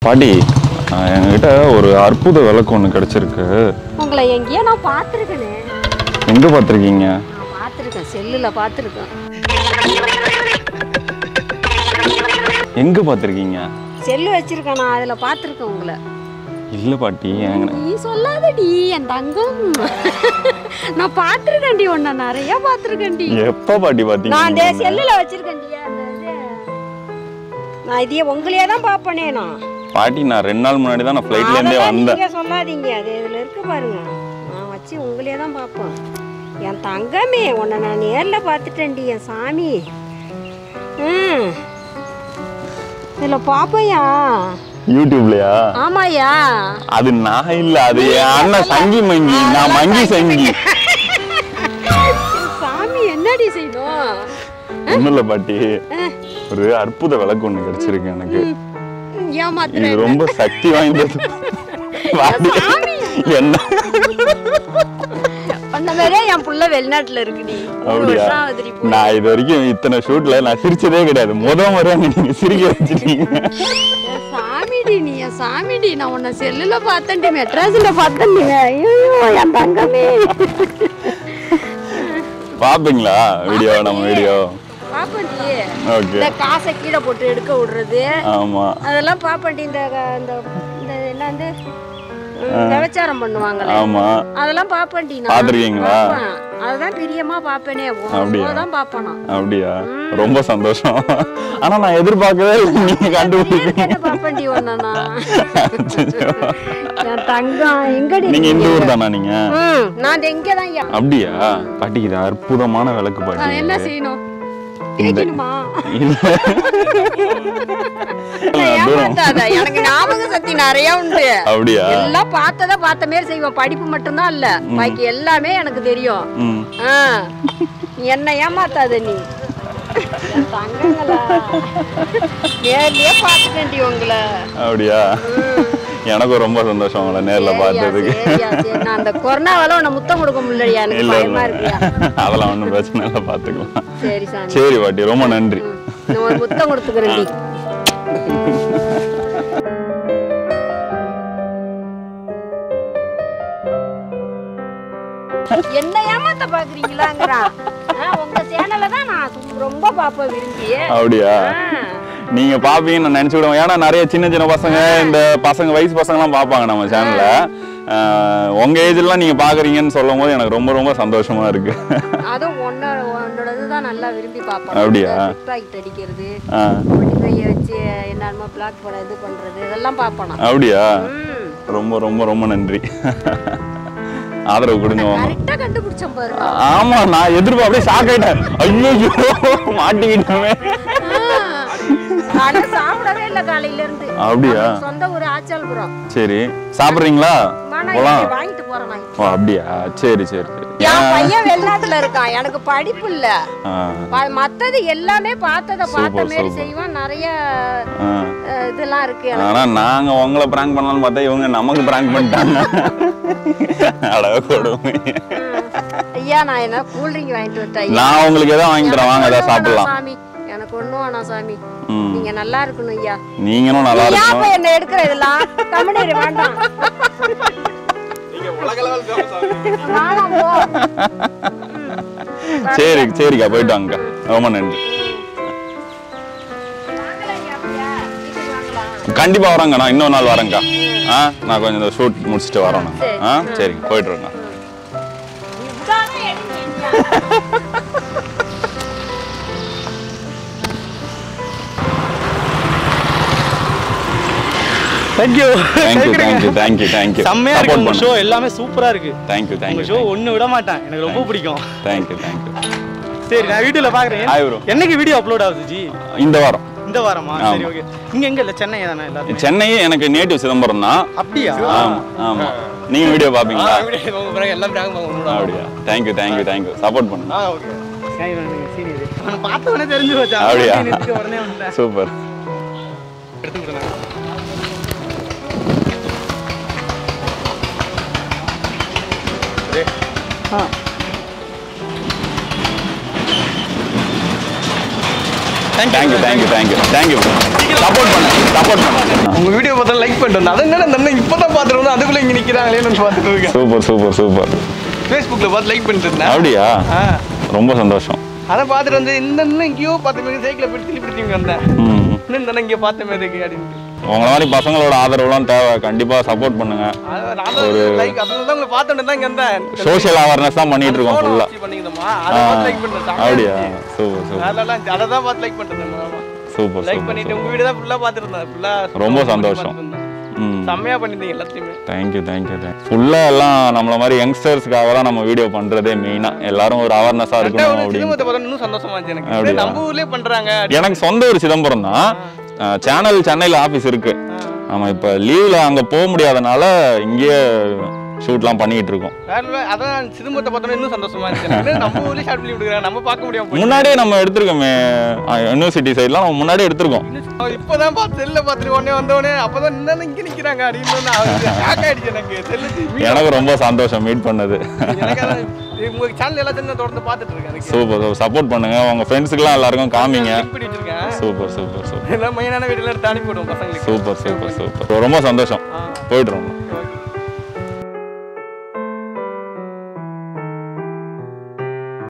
பாட்டி ஆஹ் என்கிட்ட ஒரு அற்புத விளக்கு ஒன்று கிடச்சிருக்கு உங்களை எங்கேயோ நான் பார்த்துருக்கேனே எங்கே பார்த்துருக்கீங்க நான் பார்த்துருக்கேன் செல்லில் பார்த்துருக்கேன் எங்கே பார்த்துருக்கீங்க செல்லு வச்சிருக்கேன் நான் அதில் பார்த்துருக்கேன் உங்களை இல்லை பாட்டி எங்க நீ சொல்லாதடி என் தங்கம் நான் பார்த்துருக்கேன்டி உன்னை நிறைய பார்த்துருக்கேன்டி எப்போ பாட்டி நான் அந்த பார்த்தீங்க செல்லில் வச்சிருக்கேன்டி அந்த இது நான் இதையே உங்களையே தான் பார்ப்பனே நான் பாட்டி நான் ரெண்டு நாள் முன்னாடி தான் நான் ஃப்ளைட்லேருந்தே அதெல்லாம் வந்தேன் நீங்க சொல்லாதீங்க அது இதில் இருக்கு பாருங்க நான் வச்சு உங்களையே தான் பார்ப்பேன் என் தங்கமே உன்னை நான் நேரில் பார்த்துட்டேன்டி என் சாமி ம் இதில் பார்ப்பையா யூடியூப்லையா ஆமாய்யா அது நான் இல்ல அது என் அண்ணன் சங்கி மங்கி நான் மங்கி சங்கி சாமி என்னடி செய்யணும் ஒன்றும் இல்லை பாட்டி ஒரு அற்புத விளக்கு ஒன்று கிடச்சிருக்கு எனக்கு ஏமாத்துற இது ரொம்ப சக்தி வாய்ந்தது பாட்டி என்ன அந்த மாதிரியே என் புள்ள வெளிநாட்டுல இருக்குடி மூணு அப்படியா வருஷம் ஆகுதுடி போய். நான் இது வரைக்கும் இத்தனை ஷூட்ல நான் சிரிச்சதே கிடையாது முத முறை நீங்க சிரிக்க வச்சிருக்கீங்க என் சாமிடி நீ என் சாமிடி நான் உன்னை செல்லுல பார்த்தேன்டி மெட்ராஸ்ல பார்த்தேன்டி ஐயோ என் தங்கமே பாப்பீங்களா வீடியோ நம்ம வீடியோ பாப்பண்டி ஓகே இந்த காசை கீழே போட்டு எடுக்க விடுறது ஆமா அதெல்லாம் பாப்பண்டி இந்த இந்த இந்த என்ன வந்து விபச்சாரம் பண்ணுவாங்களே ஆமா அதெல்லாம் பாப்பண்டி நான் பார்த்திருக்கீங்களா? பாப்பேன். அதுதான் பிரியமா பாப்பேனே அப்படியா? தான் பாப்பேன் நான் அப்படியா ரொம்ப சந்தோஷம் ஆனா நான் எதிர்பார்க்கவே இல்லை நீங்க கண்டுபிடிப்பீங்க நேர்ல பாப்பண்டி ஒன்னா நான் என் தங்கம் எங்கடி நீங்க இந்த இருக்கீங்க? ஊர் தானா நீங்க ம், நான் இங்கே தான் அப்படியா பாட்டி இது அற்புதமான விளக்கு பாட்டி என்ன செய்யணும் தேய்க்கணுமா இல்ல தூரம் ஏமாத்தாத எனக்கு ஞாபக சக்தி நிறைய உண்டு அப்படியா எல்லாம் பார்த்தத பார்த்த மாதிரி செய்வோம் படிப்பு மட்டும்தான் இல்ல பாக்கி எல்லாமே எனக்கு தெரியும் ம் ஆ, நீ என்ன ஏமாத்தாத நீ என் தங்கங்களா நேர்லயே பார்த்துட்டேன்டி உங்களை அப்படியா எனக்கும் ரொம்ப சந்தோஷம் உங்களை நேர்ல சரியா, பார்த்ததுக்கு சரியா, சரி. நான் அந்த கொரோனாவால உன்னை முத்தம் கொடுக்க முடியலையா எனக்கு இல்ல பயமா இல்ல இருக்கியா அதெல்லாம் ஒன்றும் பிரச்சனை இல்லை பார்த்துக்கலாம் சரி சாமி சரி பாட்டி ரொம்ப நன்றி ம், நான் ஒரு முத்தம் கொடுத்துக்கிறேன்டி என்ன ஏமாத்த பாக்குறீங்களாங்கிறான் ஆ, உங்க சேனல்ல தான் நான் சு- ரொம்ப பாப்பேன் விரும்பி அப்படியா ஆ, நீங்க பாப்பீங்கன்னு நான் நினைச்சு விடுவேன் ஏன்னா நிறைய சின்ன சின்ன பசங்க இந்த பசங்க வயசு பசங்கலாம் பார்ப்பாங்க நம்ம சேனல்ல உங்க ஏஜ்லாம் நீங்க பாக்குறீங்கன்னு சொல்லும் போது எனக்கு ரொம்ப ரொம்ப சந்தோஷமா இருக்கு அதுவும் உன்னோட உன்னோடது தான் நல்லா விரும்பி பாப்பேன் அப்படியா? டிக்டாக் அடிக்கிறது ஆ, கொடிக்கையை வச்சு என்னென்னமோ பிளாக் பண்ண இது பண்றது இதெல்லாம் பாப்பேன் நான். அப்படியா ம் ரொம்ப ரொம்ப ரொம்ப நன்றி ஆதரவு கொடுங்க வாங்க கரெக்டா கண்டுபிடிச்சேன் பாரு ஆமா நான் எதிர்ப்பு அப்படியே ஷாக் ஆயிட்டேன் ஐயோ மாட்டிக்கிட்டோமே காலையில சாப்பிடவே இல்ல காலையில இருந்து அப்படியா அவனுக்கு சொந்த ஊர் ஆச்சால்புரம் சரி சாப்பிட்றீங்களா மன போலாம் வாங்கிட்டு போறேன் நான் ஓ அப்படியா சரி சரி சரி என் பையன் வெளிநாட்டுல இருக்கான் எனக்கு படிப்பு இல்ல ஆ ப- மத்தது எல்லாமே பார்த்தத பார்த்த Super, மாதிரி super. செய்வான் நிறைய ஆ அஹ், இதெல்லாம் இருக்கு எனக்கு ஆனா நாங்க உங்களை பிராங்க் பண்ணலாம்னு பார்த்தா இவங்க நமக்கு பிராங்க் பண்ணிட்டாங்க அழகா கொடுமை ஐயா நான் என்ன கூல்ட்ரிங்க் வாங்கிட்டு வரட்டேன் ஐயா நான் உங்களுக்கு எதாவது வாங்கி தரேன் வாங்க ஏதாவது எனக்கு ஒண்ணும் சாப்பிடலாம் வேணாம் சாமி எனக்கு ஒண்ணும் வேணாம் சாமி ம் நீங்க நல்லா இருக்கணும் ஐயா நீங்களும் நல்லா நீ ஏன் இருக்கணும் போய் என்ன எடுக்கிற இதெல்லாம் கம்முனு வேண்டாம் வேணாம் போ சரி சரிக்கா போயிட்டு வாங்கக்கா ரொம்ப நன்றி வாங்கலாம் ஐயா, அப்படியா? வீட்டுக்கு வாங்கலாம். கண்டிப்பா வரேங்க நான் இன்னொரு நாள் வரேங்க்கா ஆ நான் கொஞ்சம் இந்த ஷூட் முடிச்சுட்டு வரோம் நான் சரி. ஆ சரிங்க போயிட்டு இருக்கேன் இதானே எடுங்க, ஐயா. Thank you thank you thank you thank you thank you செம்மையா இருக்கு சப்போர்ட் உங்க ஷோ பண்ணு எல்லாமே சூப்பரா இருக்கு தேங்க்யூ உங்க தேங்க்யூ ஷோ ஒண்ணு விட மாட்டேன் எனக்கு ரொம்ப பிடிக்கும் தேங்க்யூ தேங்க்யூ சரி நான் வீடியோல பாக்குறேன் Hi bro. என்னைக்கு வீடியோ அப்லோட் ஆகுது ஜி இந்த வாரம் இந்த வாரமா ஆமா. சரி ஓகே இங்க எங்க இல்ல சென்னை தானே எல்லாரும் சென்னை எனக்கு நேட்டிவ் சிதம்பரம் தான் அப்படியா ஆமா ஆமா நீங்க வீடியோ பாப்பீங்களா எல்லாம் அப்படியா தேங்க்யூ தேங்க்யூ தேங்க்யூ சப்போர்ட் பண்ணுங்க ஓகே சீனியர் அவனை பார்த்த உடனே தெரிஞ்சு போச்சா அப்படியா? நிறுத்திட்டு உடனே வந்தேன் சூப்பர் எடுத்து கொடுங்க thank you thank you thank you thank you support பண்ணு சப்போர்ட் பண்ணு உங்க வீடியோ பார்த்தா லைக் பண்ணிட்டு அதை என்ன நம்ம இப்பதான் பார்த்துட்டு வந்தோம் அதுக்குள்ள இங்க நிக்கிறாங்களேன்னு பார்த்துட்டு இருக்கேன் சூப்பர் சூப்பர் சூப்பர் ஃபேஸ்புக்ல பார்த்து லைக் பண்ணிட்டு இருந்தேன் அப்படியா ஆ ரொம்ப சந்தோஷம் அதை பார்த்துட்டு வந்து இந்த இன்னும் எங்கேயோ பார்த்த மாதிரி சைக்கிளை பிடிச்சி பிடிச்சி இங்க வந்தேன் ம் இன்னும் இந்த இங்கே பார்த்த மாதிரி இருக்கு அப்படின்ட்டு உங்களை மாதிரி பசங்களோட ஆதரவுலாம் தேவை கண்டிப்பாக சப்போர்ட் பண்ணுங்க அது நான் தான் லைக் அதனால தான் உங்களை பார்த்துட்டு தான் இங்க வந்தேன் சோஷியல் அவேர்னஸ் தான் பண்ணிட்டு இருக்கோம் ஃபுல்லாக பண்ணிக்கிறோமா அதை பார்த்து லைக் பண்ணிட்டேன் அப்படியா சூப்பர் சூப்பர் அதெல்லாம் அதை தான் பார்த்து லைக் பண்ணிட்டேன் சூப்பர் லைக் சூப்பர் பண்ணிட்டு உங்க வீடியோ தான் ஃபுல்லா பார்த்துட்டு இருந்தேன் ஃபுல்லா ரொம்ப சந்தோஷம். ம் செம்மையா பண்ணிருந்தீங்க எல்லாத்தையுமே தேங்க்யூ தேங்க்யூ தேங்க் ஃபுல்லாக எல்லாம் நம்மள மாதிரி யங்ஸ்டர்ஸ்க்காக தான் நம்ம வீடியோ பண்ணுறதே மெயினாக எல்லாரும் ஒரு அவேர்னஸாக கரெக்டா இருக்கணும் ஒரு அப்படின்னு சினிமத்தை பார்த்தா இன்னும் சந்தோஷமா இருந்துச்சு எனக்கு அப்படியா? இதே நம்ம ஊர்லயே பண்றாங்க எனக்கு சொந்த ஊர் சிதம்பரம் தான் சேனல் சென்னையில் ஆஃபீஸ் இருக்கு நம்ம இப்போ லீவில் அங்கே போக முடியாதனால இங்கேயே ஷூட்லாம் பண்ணிட்டு இருக்கோம் வேற level. அதான் சினிமத்தை பார்த்தோன்னா இன்னும் சந்தோஷமா இருந்துச்சு எனக்கு. இன்னும் நம்ம ஊர்லயே ஷார்ட் பண்ணி விடுறாங்க நம்ம பார்க்க முடியாம போச்சு. முன்னாடியே நம்ம எடுத்திருக்கோமே யூனிவர்சிட்டி சைட்லாம் நம்ம முன்னாடியே எடுத்திருக்கோம் இன்னும் இப்பதான் பார்த்து செல்ல பார்த்துட்டு உடனே வந்த உடனே அப்பதான் இன்னும் இங்க நிக்கிறாங்க அப்படின்னு ஹேக் ஆயிடுச்சு எனக்கு செல்லு எனக்கு ரொம்ப சந்தோஷம் மீட் பண்ணது எனக்கு அதான் உங்க சேனல் எல்லாத்தையும் நான் தொடர்ந்து பார்த்துட்டு இருக்கேன் எனக்கு சூப்பர் சப்போர்ட் பண்ணுங்க உங்க ஃப்ரெண்ட்ஸுக்கெல்லாம் எல்லாருக்கும் காமிங்க link பண்ணி வச்சிருக்கேன் சூப்பர் சூப்பர் சூப்பர் எல்லாம் மெயினான வீடியோல எடுத்து அனுப்பி விடுவோம் பசங்களுக்கு சூப்பர் சூப்பர் சூப்பர் ரொம்ப சந்தோஷம் போயிட்டு ஓகே